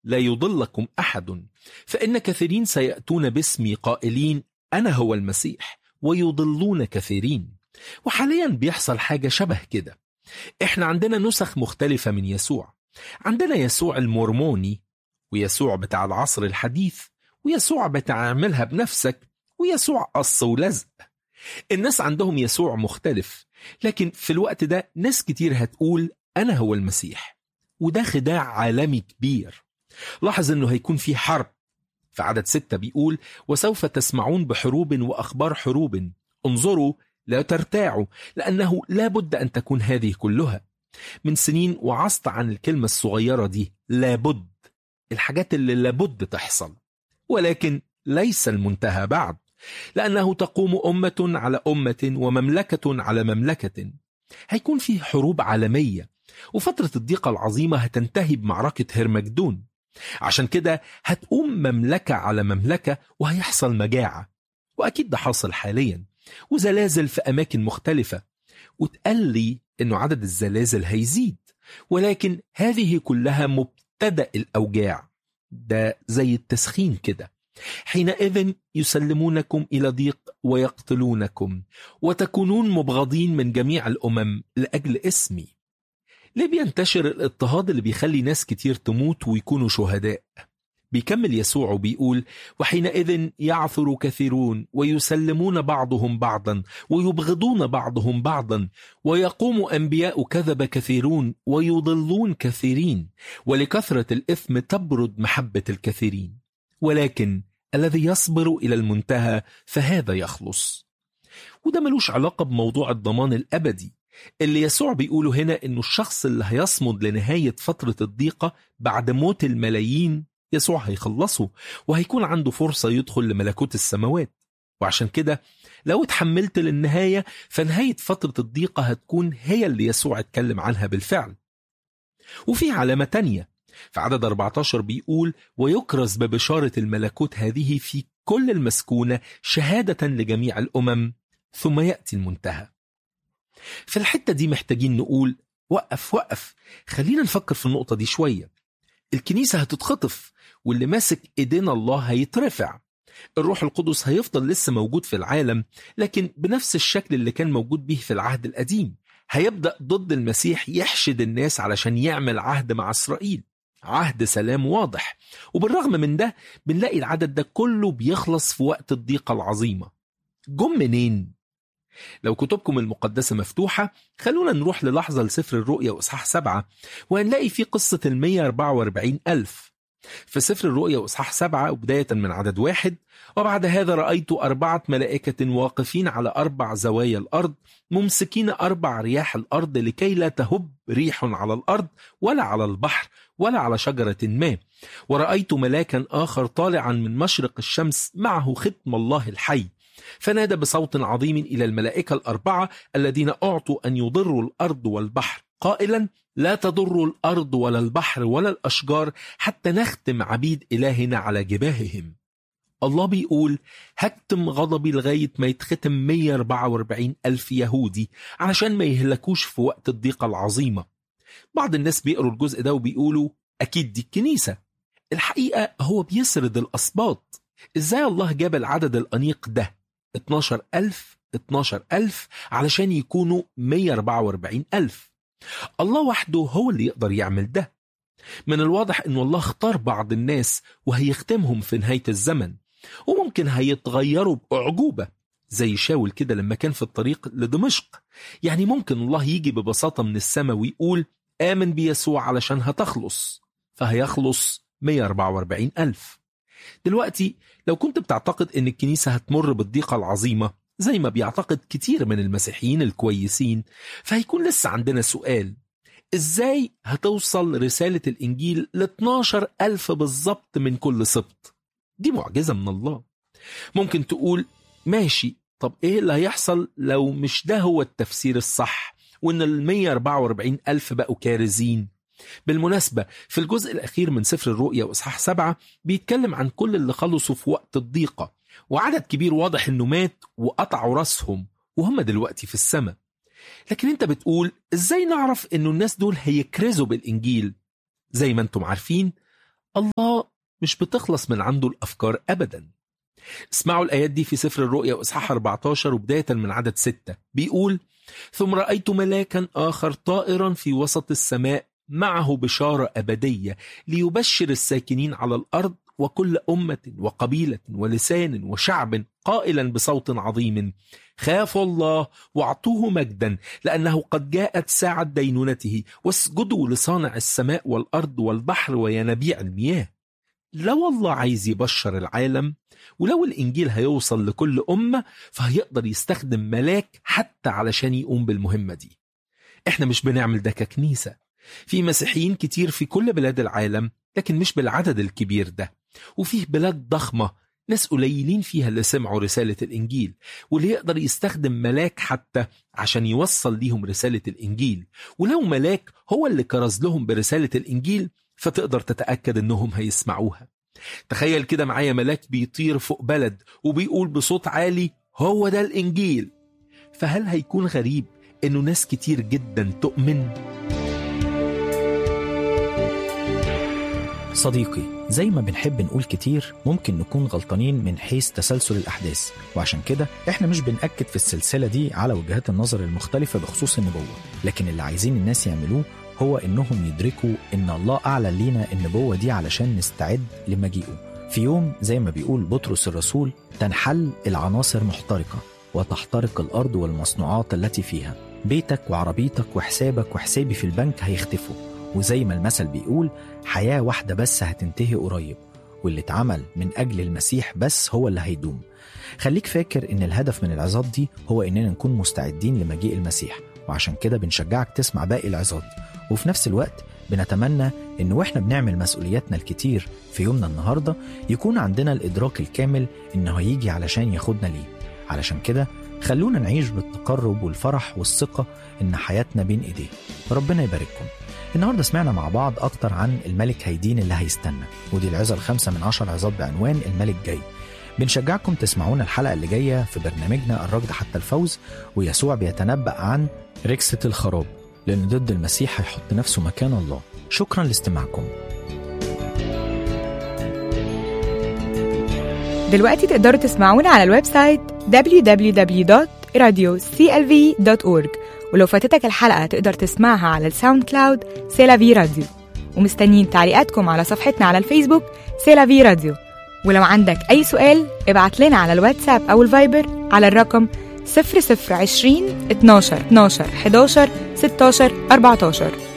لا يضلكم أحد فإن كثيرين سيأتون باسمي قائلين أنا هو المسيح ويضلون كثيرين وحاليا بيحصل حاجة شبه كده احنا عندنا نسخ مختلفة من يسوع عندنا يسوع المورموني ويسوع بتاع العصر الحديث ويسوع بتعملها بنفسك ويسوع قص ولزق الناس عندهم يسوع مختلف لكن في الوقت ده ناس كتير هتقول أنا هو المسيح وده خداع عالمي كبير لاحظ أنه هيكون في حرب في عدد ستة بيقول وسوف تسمعون بحروب وأخبار حروب انظروا لا ترتاعوا لأنه لا بد أن تكون هذه كلها من سنين وعظت عن الكلمة الصغيرة دي لابد الحاجات اللي لابد تحصل ولكن ليس المنتهى بعد لأنه تقوم أمة على أمة ومملكة على مملكة هيكون في حروب عالمية وفترة الضيقة العظيمة هتنتهي بمعركة هرمجدون عشان كده هتقوم مملكة على مملكة وهيحصل مجاعة وأكيد ده حاصل حاليا وزلازل في أماكن مختلفة وتقال لي أنه عدد الزلازل هيزيد ولكن هذه كلها مبتدأ الأوجاع ده زي التسخين كده حينئذ يسلمونكم إلى ضيق ويقتلونكم وتكونون مبغضين من جميع الأمم لأجل اسمي ليه بينتشر الاضطهاد اللي بيخلي ناس كتير تموت ويكونوا شهداء بيكمل يسوع وبيقول وحينئذ يعثر كثيرون ويسلمون بعضهم بعضا ويبغضون بعضهم بعضا ويقوم أنبياء كذب كثيرون ويضلون كثيرين ولكثرة الإثم تبرد محبة الكثيرين ولكن الذي يصبر إلى المنتهى فهذا يخلص وده ملوش علاقة بموضوع الضمان الأبدي اللي يسوع بيقوله هنا إنه الشخص اللي هيصمد لنهاية فترة الضيقة بعد موت الملايين يسوع هيخلصه وهيكون عنده فرصة يدخل لملكوت السماوات وعشان كده لو اتحملت للنهاية فنهاية فترة الضيقة هتكون هي اللي يسوع اتكلم عنها بالفعل وفي علامة تانية في عدد 14 بيقول ويكرز ببشارة الملكوت هذه في كل المسكونة شهادة لجميع الأمم ثم يأتي المنتهى في الحتة دي محتاجين نقول وقف وقف خلينا نفكر في النقطة دي شوية الكنيسة هتتخطف واللي ماسك ايدينا الله هيترفع الروح القدس هيفضل لسه موجود في العالم لكن بنفس الشكل اللي كان موجود به في العهد القديم هيبدأ ضد المسيح يحشد الناس علشان يعمل عهد مع إسرائيل عهد سلام واضح وبالرغم من ده بنلاقي العدد ده كله بيخلص في وقت الضيقة العظيمة جم منين؟ لو كتبكم المقدسة مفتوحة خلونا نروح للحظة لسفر الرؤيا وإصحاح سبعة وهنلاقي فيه قصة المية أربعة واربعين ألف في سفر الرؤيا وإصحاح سبعة وبداية من عدد واحد وبعد هذا رأيت أربعة ملائكة واقفين على أربع زوايا الأرض ممسكين أربع رياح الأرض لكي لا تهب ريح على الأرض ولا على البحر ولا على شجرة ما ورأيت ملاكا آخر طالعا من مشرق الشمس معه ختم الله الحي فنادى بصوت عظيم إلى الملائكة الأربعة الذين أعطوا أن يضروا الأرض والبحر قائلا لا تضر الأرض ولا البحر ولا الأشجار حتى نختم عبيد إلهنا على جباههم الله بيقول هكتم غضبي لغاية ما يتختم 144 ألف يهودي علشان ما يهلكوش في وقت الضيقة العظيمة بعض الناس بيقروا الجزء ده وبيقولوا أكيد دي الكنيسة الحقيقة هو بيسرد الأسباط إزاي الله جاب العدد الأنيق ده 12 ألف 12 ألف علشان يكونوا 144 ألف الله وحده هو اللي يقدر يعمل ده من الواضح أن الله اختار بعض الناس وهيختمهم في نهاية الزمن وممكن هيتغيروا بأعجوبة زي شاول كده لما كان في الطريق لدمشق يعني ممكن الله يجي ببساطة من السماء ويقول آمن بيسوع علشان هتخلص فهيخلص 144 ألف دلوقتي لو كنت بتعتقد ان الكنيسة هتمر بالضيقة العظيمة زي ما بيعتقد كتير من المسيحيين الكويسين فهيكون لسه عندنا سؤال ازاي هتوصل رسالة الانجيل ل 12 ألف بالظبط من كل سبط دي معجزة من الله ممكن تقول ماشي طب ايه اللي هيحصل لو مش ده هو التفسير الصح وان ال 144 ألف بقوا كارزين بالمناسبة في الجزء الأخير من سفر الرؤيا وإصحاح سبعة بيتكلم عن كل اللي خلصوا في وقت الضيقة وعدد كبير واضح إنه مات وقطعوا راسهم وهم دلوقتي في السماء لكن أنت بتقول إزاي نعرف إنه الناس دول هيكرزوا بالإنجيل زي ما أنتم عارفين الله مش بتخلص من عنده الأفكار أبدا اسمعوا الآيات دي في سفر الرؤيا وإصحاح 14 وبداية من عدد 6 بيقول ثم رأيت ملاكا آخر طائرا في وسط السماء معه بشارة أبدية ليبشر الساكنين على الأرض وكل أمة وقبيلة ولسان وشعب قائلا بصوت عظيم خافوا الله واعطوه مجدا لأنه قد جاءت ساعة دينونته واسجدوا لصانع السماء والأرض والبحر وينابيع المياه لو الله عايز يبشر العالم ولو الإنجيل هيوصل لكل أمة فهيقدر يستخدم ملاك حتى علشان يقوم بالمهمة دي احنا مش بنعمل ده ككنيسة في مسيحيين كتير في كل بلاد العالم لكن مش بالعدد الكبير ده وفيه بلاد ضخمة ناس قليلين فيها اللي سمعوا رسالة الإنجيل واللي يقدر يستخدم ملاك حتى عشان يوصل ليهم رسالة الإنجيل ولو ملاك هو اللي كرز لهم برسالة الإنجيل فتقدر تتأكد إنهم هيسمعوها تخيل كده معايا ملاك بيطير فوق بلد وبيقول بصوت عالي هو ده الإنجيل فهل هيكون غريب إنه ناس كتير جدا تؤمن؟ صديقي زي ما بنحب نقول كتير ممكن نكون غلطانين من حيث تسلسل الأحداث وعشان كده احنا مش بنأكد في السلسلة دي على وجهات النظر المختلفة بخصوص النبوة لكن اللي عايزين الناس يعملوه هو انهم يدركوا ان الله اعلن لينا النبوة دي علشان نستعد لمجيئه في يوم زي ما بيقول بطرس الرسول تنحل العناصر محترقة وتحترق الأرض والمصنوعات التي فيها بيتك وعربيتك وحسابك وحسابي في البنك هيختفوا وزي ما المثل بيقول حياة واحدة بس هتنتهي قريب واللي اتعمل من أجل المسيح بس هو اللي هيدوم خليك فاكر إن الهدف من العظات دي هو إننا نكون مستعدين لمجيء المسيح وعشان كده بنشجعك تسمع باقي العظات وفي نفس الوقت بنتمنى إن وإحنا بنعمل مسؤولياتنا الكتير في يومنا النهاردة يكون عندنا الإدراك الكامل إنه هيجي علشان ياخدنا ليه علشان كده خلونا نعيش بالتقرب والفرح والثقة إن حياتنا بين إيديه ربنا يبارككم النهاردة سمعنا مع بعض أكتر عن الملك هيدين اللي هيستنى ودي العظة الخامسة من عشر عظات بعنوان الملك جاي بنشجعكم تسمعونا الحلقة اللي جاية في برنامجنا الركض حتى الفوز ويسوع بيتنبأ عن ركسة الخراب لأن ضد المسيح هيحط نفسه مكان الله شكرا لاستماعكم دلوقتي تقدروا تسمعونا على الويب سايت www.radioclv.org ولو فاتتك الحلقة تقدر تسمعها على الساوند كلاود سيلافي راديو ومستنيين تعليقاتكم على صفحتنا على الفيسبوك سيلافي راديو ولو عندك أي سؤال ابعت لنا على الواتساب أو الفايبر على الرقم 0020 12 12 11 16 14